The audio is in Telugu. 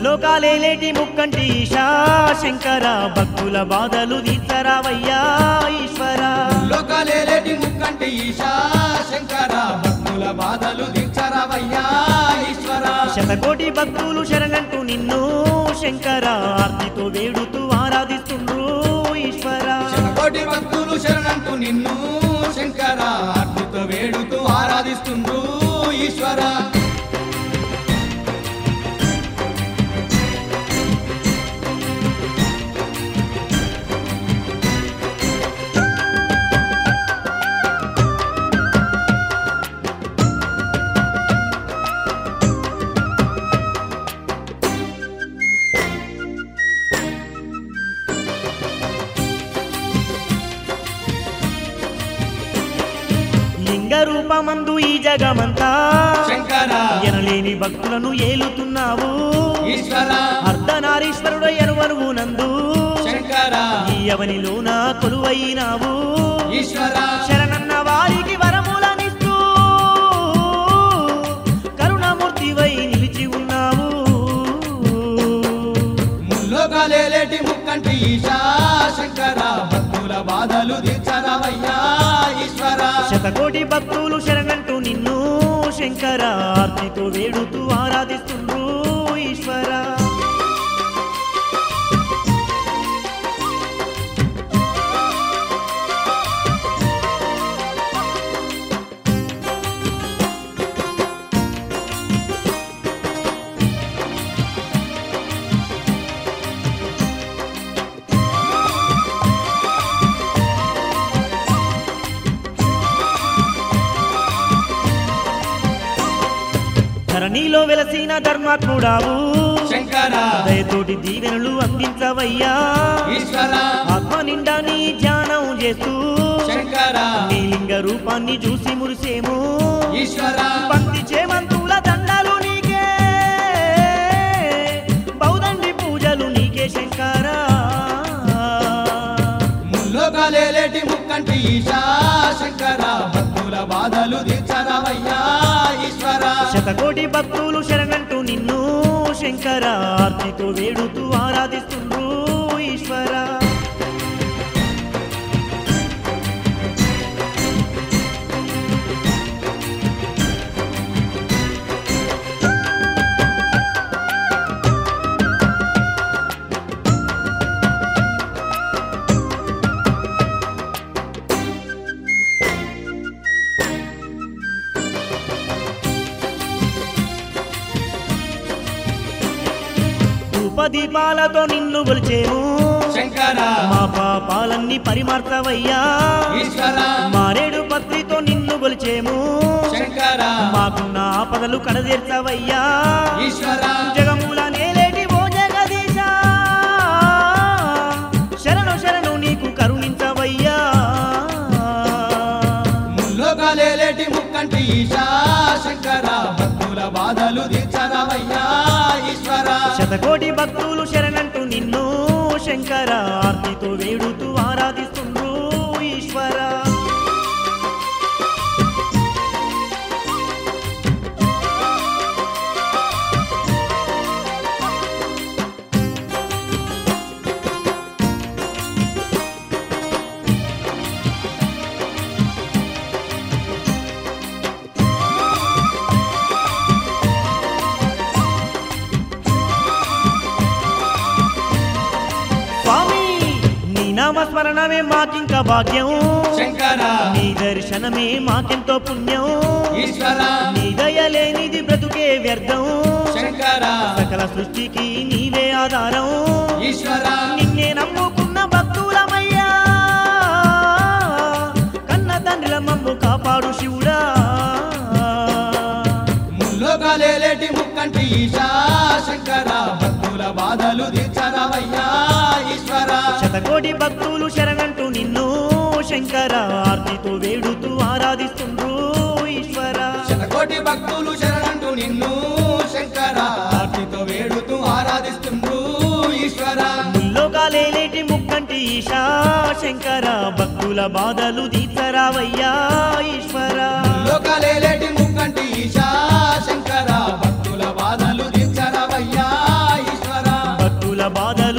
ముల్లోకాలేలేటి ముక్కంటి ఈశా శంకర భక్తుల బాధలు తీర్చరావయ్యా ఈశ్వర లోకాలేటి ముక్కంటి ఈశా శంకర భక్తుల బాధలు దీక్షరవయ్యా ఈశ్వర శతకోటి భక్తులు శరణంటూ నిన్ను శంకర ఆర్తితో వేడుతూ ఆరాధిస్తుండ్రు ఈశ్వర శతకోటి భక్తులు శరణంటూ నిన్ను శంకర ఆర్తితో వేడుతూ ఆరాధిస్తుండ్రు ఈశ్వర లింగ రూపమందు ఈ జగమంతా శంకర ఎనలేని భక్తులను ఏలుతున్నావు ఈశ్వర అర్ధనారీశ్వరుడు ఎరువరువు నందు శంకర ఈ అవనిలోన కొలువైనావు ఈశ్వర శరణన్న వారికి వరములనిస్తూ కరుణమూర్తివై నిలిచి ఉన్నావు ముల్లోకాలేటి ముక్కంటి ఈశా శంకర భక్తుల బాధలు దీక్షరవయ్యా ఈశ్వర శతకోటి భక్తులు శరణంటూ నిన్ను శంకర ఆర్తితో వేడుతూ ఆరాధిస్తుండ్రు ఈశ్వర ధరణిలో వెలసిన ధర్మాత్ముడావు శంకర దయతోటి దీవెనలు అందించవయ్యా ఈశ్వర ఆత్మ నిండా నీ ధ్యానం చేస్తూ శంకర నీ లింగ రూపాన్ని చూసి మురిసేము ఈశ్వర భక్తి చేమంతుల దండాలు నీకే బౌదండి పూజలు నీకే శంకరా ముల్లోకాలేటి ముక్కంటి ఈశా శంకర భక్తుల బాధలు దీక్షరవయ్యా ఈశ్వర శతకోటి భక్తులు శరణంటూ నిన్ను శంకర ఆర్తితో వేడుతూ ఆరాధిస్తుండ్రు ఈశ్వర ధూపదీపాలతో నిన్ను కొలిచేము శంకర మా పాపాలన్నీ పరిమార్చవయ్యా ఈశ్వర మారేడు పత్రితో నిన్ను కొలిచేము శంకర మాకున్న ఆపదలు కడదీర్చవయ్యా ఈశ్వర జగముల నేలేటి ఓ జగదీశ శరణు శరణు నీకు కరుణించవయ్యా ముల్లోకాలేటి ముక్కంటి ఈశా శంకర భక్తుల బాధలు దీక్షరవయ్యా ఈశ్వర శతకోటి భక్తులు శరణంటూ నిన్ను శంకర ఆర్తితో వేడుతూ ఆరాధిస్తుండ్రు ఈశ్వర స్వామి నీ నామస్మరణమే మాకింక భాగ్యం శంకర నీ దర్శనమే మాకెంతో పుణ్యం ఈశ్వర నీ దయలేనిది బ్రతుకే వ్యర్థం శంకర సకల సృష్టికి నీవే ఆధారం ఈశ్వర నిన్నే నమ్ముకున్న భక్తులమయ్యా కన్న తండ్రిల మమ్ము కాపాడు శివుడా ముల్లోకాలేటి ముక్కంటి ఈశా శంకర భక్తుల బాధలు దీక్షరవయ్యా ఈశ్వర శతకోటి భక్తులు శరణంటూ నిన్ను శంకర ఆర్తితో వేడుతూ ఆరాధిస్తుండ్రు ఈశ్వర శతకోటి భక్తులు శరణంటూ నిన్ను శంకర ఆర్తితో వేడుతూ ఆరాధిస్తుండ్రు ఈశ్వర ముల్లోకాలేటి ముక్కంటి ఈశా శంకర భక్తుల బాధలు తీర్చరావయ్యా ఈశ్వర లోకాలేటి ముక్కంటి ఈశా శంకర భక్తుల బాధలు తీర్చరవయ్యా ఈశ్వర భక్తుల బాధలు